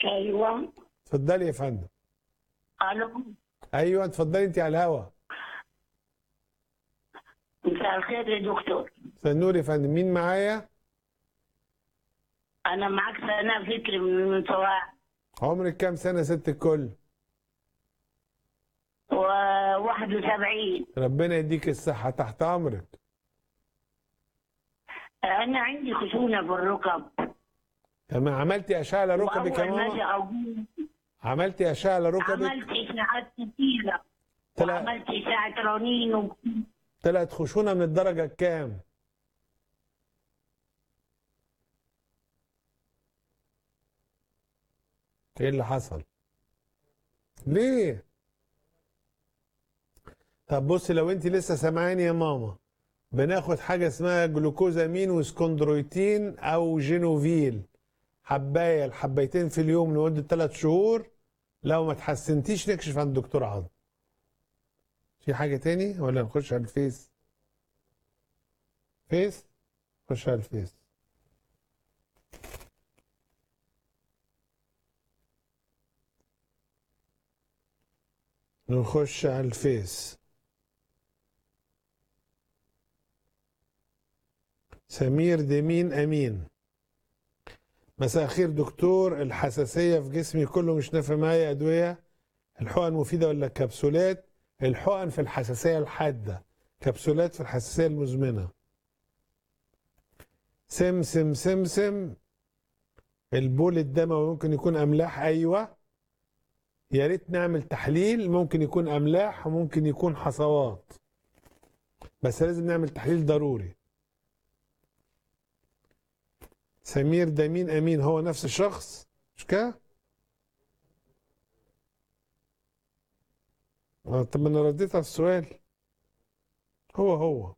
ايوه اتفضلي يا فندم الو ايوه اتفضلي انت على الهوا مساء الخير يا دكتور سنور يا فندم مين معايا انا معك سناء فكري من سواع عمرك كام سنه يا ست الكل و 71 ربنا يديك الصحه تحت امرك انا عندي خشونه في الركب تمام عملتي اشعه على ركبك يا وأول ما أجي ماما أقوم عملتي اشعه على ركبك عملت اشاعات كتيره طلع وعملت اشاعه رنين و... طلعت خشونه من الدرجه الكام ايه اللي حصل ليه طب بصي لو انت لسه سامعاني يا ماما بناخد حاجه اسمها جلوكوزامين وسكوندرويتين او جينوفيل حبايه لحبايتين في اليوم لمده ثلاث شهور لو ما تحسنتيش نكشف عند دكتور عظم في حاجه تاني ولا نخش على الفيس فيس خش على الفيس نخش على الفيس سمير دمين امين مساء الخير دكتور الحساسيه في جسمي كله مش نافع معايا ادويه الحقن مفيده ولا الكبسولات الحقن في الحساسيه الحاده كبسولات في الحساسيه المزمنه سم سم سم سم البول الدموي ممكن يكون املاح ايوه يا ريت نعمل تحليل ممكن يكون املاح وممكن يكون حصوات بس لازم نعمل تحليل ضروري سمير ده مين امين هو نفس الشخص مش كده آه، طب ما انا رديت على السؤال هو هو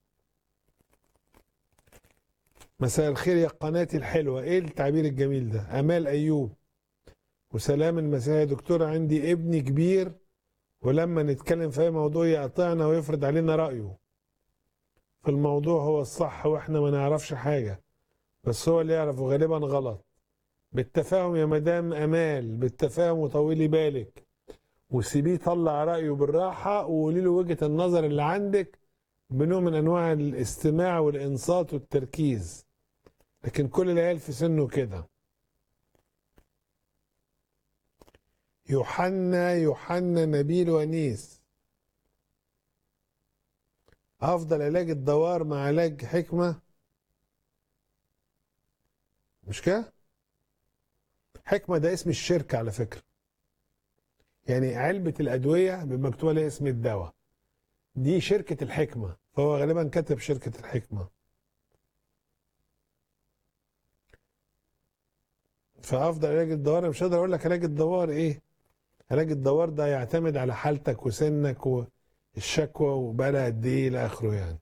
مساء الخير يا قناتي الحلوة ايه التعبير الجميل ده امال ايوب وسلام المساء يا دكتورة عندي ابني كبير ولما نتكلم في اي موضوع يقطعنا ويفرض علينا رأيه في الموضوع هو الصح واحنا ما نعرفش حاجة بس هو اللي يعرف وغالبا غلط بالتفاهم يا مدام امال بالتفاهم وطولي بالك وسيبيه يطلع رأيه بالراحة وقولي له وجهة النظر اللي عندك بنوع من انواع الاستماع والانصات والتركيز لكن كل العيال في سنه كده يوحنا يوحنا نبيل ونيس افضل علاج الدوار مع علاج حكمه مش كده حكمه ده اسم الشركه على فكره يعني علبه الادويه بيبقى مكتوب عليها اسم الدواء دي شركه الحكمه فهو غالبا كتب شركه الحكمه فافضل علاج الدوار أنا مش هقدر اقول لك علاج الدوار ايه علاج الدوار ده يعتمد على حالتك وسنك والشكوى وبقى قد ايه الى اخره يعني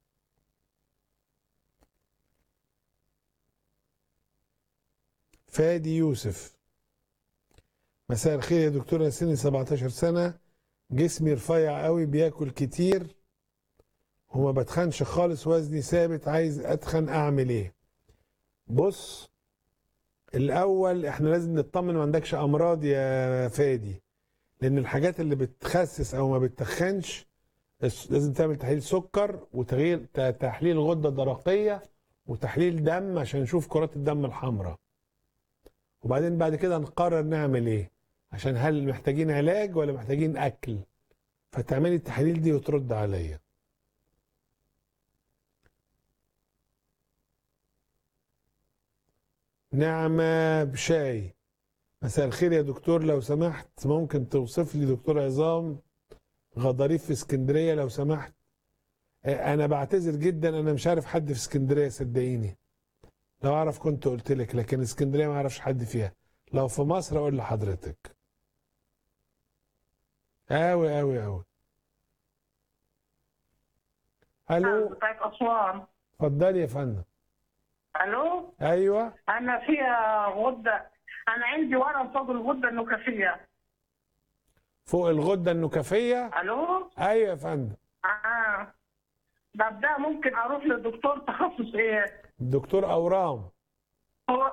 فادي يوسف مساء الخير يا دكتور انا سني 17 سنه جسمي رفيع قوي بياكل كتير وما بتخنش خالص وزني ثابت عايز اتخن اعمل ايه بص الاول احنا لازم نطمن ما عندكش امراض يا فادي لان الحاجات اللي بتخسس او ما بتتخنش الس- لازم تعمل تحليل سكر وتغيير ت- تحليل غده درقيه وتحليل دم عشان نشوف كرات الدم الحمراء وبعدين بعد كده نقرر نعمل ايه عشان هل محتاجين علاج ولا محتاجين اكل فتعملي التحاليل دي وترد عليا نعمة بشاي مساء الخير يا دكتور لو سمحت ممكن توصف لي دكتور عظام غضاريف في اسكندرية لو سمحت آه، انا بعتذر جدا انا مش عارف حد في اسكندرية صدقيني لو اعرف كنت قلت لك لكن اسكندرية ما اعرفش حد فيها لو في مصر اقول لحضرتك اوي اوي اوي الو بتاعت أسوان اتفضلي يا فندم ألو ايوه أنا فيها غدة أنا عندي ورم فوق الغدة النكافية فوق الغدة النكافية ألو ايوه يا فندم آه طب ده ممكن أروح لدكتور تخصص إيه؟ الدكتور اورام هو